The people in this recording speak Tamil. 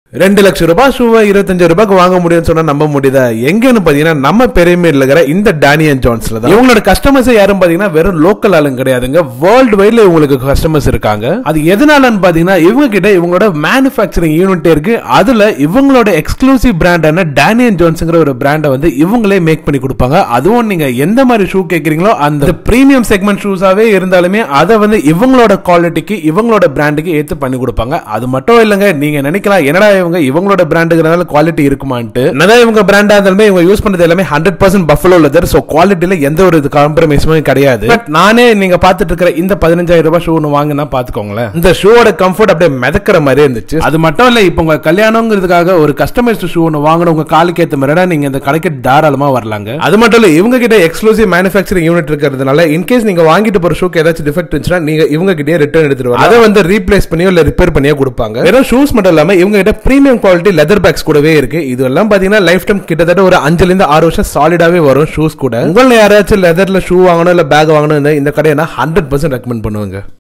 ரெண்டு லட்சம் ரூபாய் ஷூவை இருபத்தஞ்சு ரூபாய்க்கு வாங்க முடியும்னு சொன்னா நம்ப முடியுதா எங்கன்னு பாத்தீங்கன்னா நம்ம பெருமையில இருக்கிற இந்த டேனியன் ஜான்ஸ்ல தான் இவங்களோட கஸ்டமர்ஸ் யாரும் பாத்தீங்கன்னா வெறும் லோக்கல் ஆளுங்க கிடையாதுங்க வேர்ல்டு வைட்ல இவங்களுக்கு கஸ்டமர்ஸ் இருக்காங்க அது எதனாலன்னு பாத்தீங்கன்னா இவங்க கிட்ட இவங்களோட மேனுஃபேக்சரிங் யூனிட் இருக்கு அதுல இவங்களோட எக்ஸ்க்ளூசிவ் பிராண்டான டேனியன் ஜான்ஸ்ங்கிற ஒரு பிராண்டை வந்து இவங்களே மேக் பண்ணி கொடுப்பாங்க அதுவும் நீங்க எந்த மாதிரி ஷூ கேக்குறீங்களோ அந்த பிரீமியம் செக்மெண்ட் ஷூஸாவே இருந்தாலுமே அதை வந்து இவங்களோட குவாலிட்டிக்கு இவங்களோட பிராண்டுக்கு ஏத்து பண்ணி கொடுப்பாங்க அது மட்டும் இல்லைங்க நீங்க நினைக்கலாம் என்னடா இவங்க இவங்களோட பிராண்டுங்கிறதால குவாலிட்டி இருக்குமான்ட்டு என்னதான் இவங்க பிராண்டா இருந்தாலுமே இவங்க யூஸ் பண்ணது எல்லாமே hundred percent buffalo leather so குவாலிட்டியில எந்த ஒரு காம்ப்ரமைஸுமே கிடையாது பட் நானே நீங்க பார்த்துட்டு இருக்கிற இந்த பதினஞ்சாயிரம் ரூபாய் ஷூ ஒன்று வாங்கினா பாத்துக்கோங்களேன் இந்த ஷூவோட கம்ஃபர்ட் அப்படியே மிதக்கிற மாதிரி இருந்துச்சு அது மட்டும் இல்ல இப்போ உங்க கல்யாணங்கிறதுக்காக ஒரு கஸ்டமைஸ்ட் ஷூ ஒன்று வாங்கணும் உங்க காலுக்கு ஏற்ற மாதிரி நீங்க இந்த கடைக்கு தாராளமா வரலாங்க அது மட்டும் இல்ல இவங்க கிட்ட எக்ஸ்க்ளூசிவ் மேனுஃபேக்சரிங் யூனிட் இருக்கிறதுனால இன்கேஸ் நீங்க வாங்கிட்டு போற ஷூக்கு ஏதாச்சும் டிஃபெக்ட் இருந்துச்சுன்னா நீங்க இவங்க கிட்டே ரிட்டர்ன் எடுத்துட்டு வரலாம் அதை வந்து ரீப்ளேஸ் பண்ணியோ இல்ல ரிப்பேர் பண்ணியோ கொடுப்பாங்க வெறும் ஷூஸ் மட்டும் இல்லாம இவங்க கிட்ட பிரீமியம் குவாலிட்டி லெதர் பேக்ஸ் கூடவே இருக்கு இது எல்லாம் பாத்தீங்கன்னா லைஃப் டைம் கிட்டத்தட்ட ஒரு அஞ்சுல இருந்து ஆறு வருஷம் சாலிடாவே வரும் ஷூஸ் கூட உங்களை யாராச்சும் லெதர்ல ஷூ வாங்கணும் இல்ல பேக் வாங்கணும் இந்த கடையை நான் ஹண்ட்ரட் பர்சன்ட் ரெக்கமெண்ட் பண்ணுவாங்க